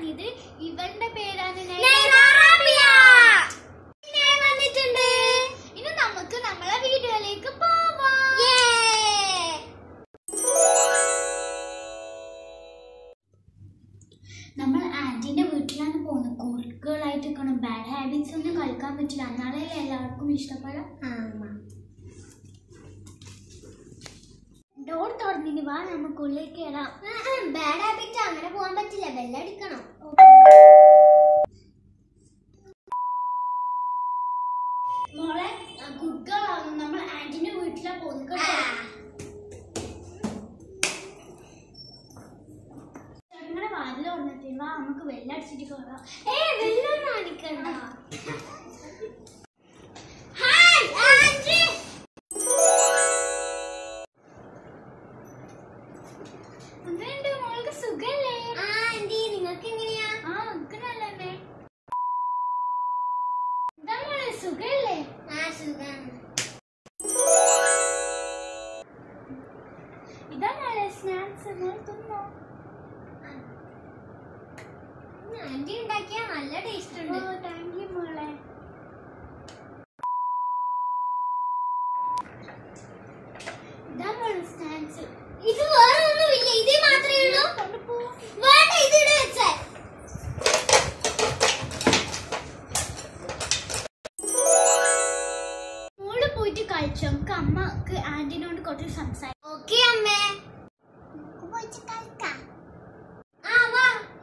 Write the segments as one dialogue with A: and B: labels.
A: ഇത് ഇവളുടെ പേരാണ്
B: നൈറാറാബിയ. ഞാൻ വന്നിട്ടുണ്ട്
A: ഇനി നമുക്ക് നമ്മളെ വീഡിയോയിലേക്ക് പോവാം
B: Yay!
A: നമ്മൾ ആന്റിന്റെ വീട്ടിലാണ് പോകുന്നത് കുറുക്കുകളായിട്ട് നിൽക്കണം ബാഡ് ഹാബിറ്റ്സ് ഒന്നും കളിക്കാൻ പറ്റില്ല എന്നാലേ എല്ലാവർക്കും ഇഷ്ടപ്പെടാം
B: ആമാ.
A: ഡോർ തുറന്നിന് വാ നമുക്ക് ഉള്ളിൽ കയറാം
B: ആ, ആ, bad habit അങ്ങനെ പോകാൻ പറ്റില്ല ബെല്ലടിക്കണം
A: മോളെ കുറുക്കുകളാണ് നമ്മൾ ആന്റിന്റെ വീട്ടിലാണ് പോകുന്നത് കേട്ടോ നിങ്ങളുടെ വാതിൽ തുറന്നിട്ട് വാ നമുക്ക് വെള്ളടിച്ചിട്ട് കയറാം
B: ഏ വെള്ളം കാണിക്കണ്ട ഹായ് ആൻഡ്രി
A: അങ്ങനെയുണ്ട് മോൾക്ക് സുഖല്ലേ
B: ആ ആൻറ്റി നിങ്ങൾക്ക് എങ്ങനെയാ
A: ആ നമുക്ക് നല്ലതന്നെ എന്താ മോളെ സുഖല്ലേ
B: ആ സുഖാണ്
A: ഇതാ മോളെ സ്നാക്സ് മോൾ തിന്നോ
B: ആൻറ്റി ഉണ്ടാക്കിയ നല്ല ടേസ്റ്റ്
A: ഓ
B: ഉണ്ട്
A: താങ്ക് യു മോളെ ഇതാ മോളെ സ്നാക്സ്
B: ഇത് വേറെ ഒന്നുമില്ല ഇത് മാത്രമേ ഉള്ളൂ
A: കൊണ്ടുപോ
B: വേണ്ട ഇത് ഇവിടെ വെച്ചേ
A: മോള് പോയിട്ട് കഴിച്ചു നമുക്ക് അമ്മക്ക് ആന്റിനോട് കുറച്ച് സംസാരിക്കാം
B: ഓക്കെ അമ്മേ നമുക്ക് പോയിട്ട് കളിക്കാം ആ വാ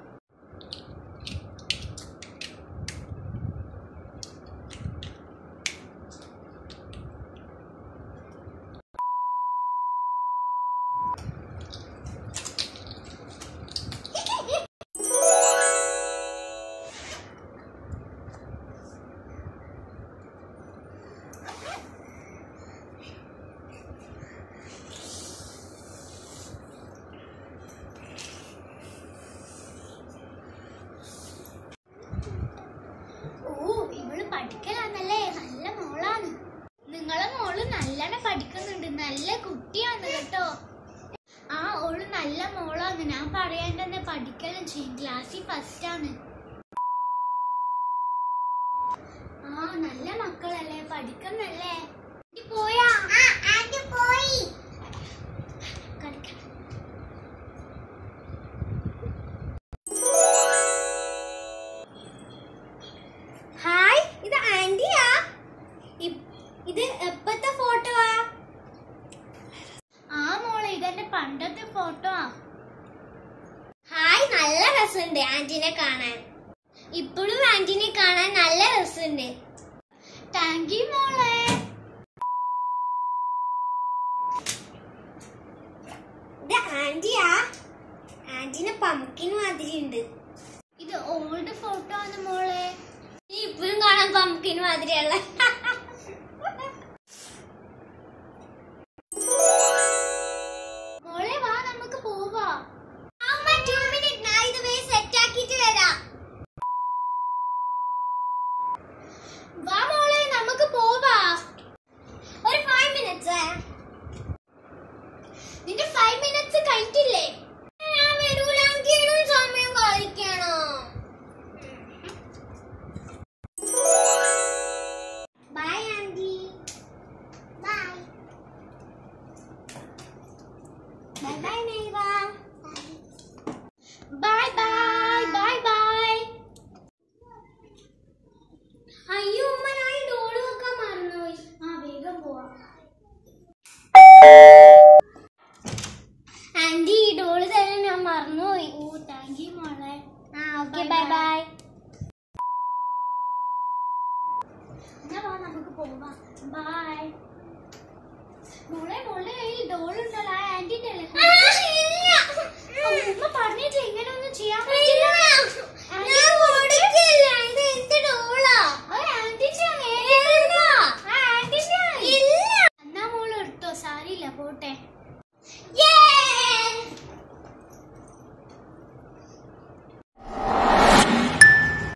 A: ഓ ഇവള് പഠിക്കലാന്നല്ലേ നല്ല മോളാണ് നിങ്ങളെ മോള് നല്ലോണം പഠിക്കുന്നുണ്ട് നല്ല കുട്ടിയാണ് കേട്ടോ ആ ഓള് നല്ല മോളാണ് ഞാൻ പറയാണ്ട് തന്നെ പഠിക്കലും ചെയ്യും ക്ലാസ്സിൽ ഫസ്റ്റ് ആണ് ആ നല്ല മക്കളല്ലേ പഠിക്കുന്നല്ലേ നീ പോയാ
B: ആ ആൻറ്റി പോയി
A: കളിക്കാം
B: ഹായ് ഇത് ആന്റിയാ ഇ- ഇത് എപ്പത്തെ ഫോട്ടോവാ
A: ആ മോളെ ഇതെന്റെ പണ്ടത്തെ ഫോട്ടോ ആ
B: ഹായ് നല്ല രസമുണ്ട് ആന്റിനെ കാണാൻ ഇപ്പോഴും ആന്റിനെ കാണാൻ നല്ല രസമുണ്ട്
A: താങ്ക് യു മോളെ
B: ഇത് ആന്റിയാ ആന്റിനെ പമ്പിൻ മാതിരി ഉണ്ട്
A: ഇത് ഓൾഡ് ഫോട്ടോ ആണ് മോളെ
B: നീ ഇപ്പോഴും കാണാൻ പമ്പിൻ മാതിരിയുള്ള
A: മോളെ വാ നമുക്ക് പോവാ
B: അമ്മ ടു മിനിറ്റ് ഞാൻ ഇത് വേ സെറ്റ് ആക്കിയിട്ട് വരാം
A: വാ മോളെ നമുക്ക് പോവാ
B: ഒരു ഫൈവ് മിനിറ്റ്സ്
A: നിന്റെ ഫൈവ് മിനിറ്റ്സ് കഴിഞ്ഞിട്ടില്ലേ
B: ഞാൻ വരൂല എനിക്കും സമയം കളിക്കണം bye aunty bye bye bye നൈവ
A: ബൈ ബൈ ബൈ ബൈ
B: അയ്യോ ഉമ്മ ഞാൻ ഈ ഡോള് വെക്കാൻ മറന്നുപോയി
A: ആ വേഗം പോവാ
B: ആന്റി ഈ ഡോള് തരാൻ ഞാൻ മറന്നുപോയി
A: ഓ താങ്ക് യു മോളെ
B: ആ ഓക്കെ
A: Bye
B: ബൈ ബൈ
A: എന്നാ വാ നമുക്ക് പോവാം ബൈ മോളെ മോളുടെ കയ്യിൽ ഡോൾ ഉണ്ടല്ലോ ആ ആന്റിന്റെ അല്ലേ
B: ഇല്ല
A: ഓ, ഉമ്മ പറഞ്ഞിട്ട് ഇങ്ങനെ ഒന്നും ചെയ്യാൻ
B: ഇല്ല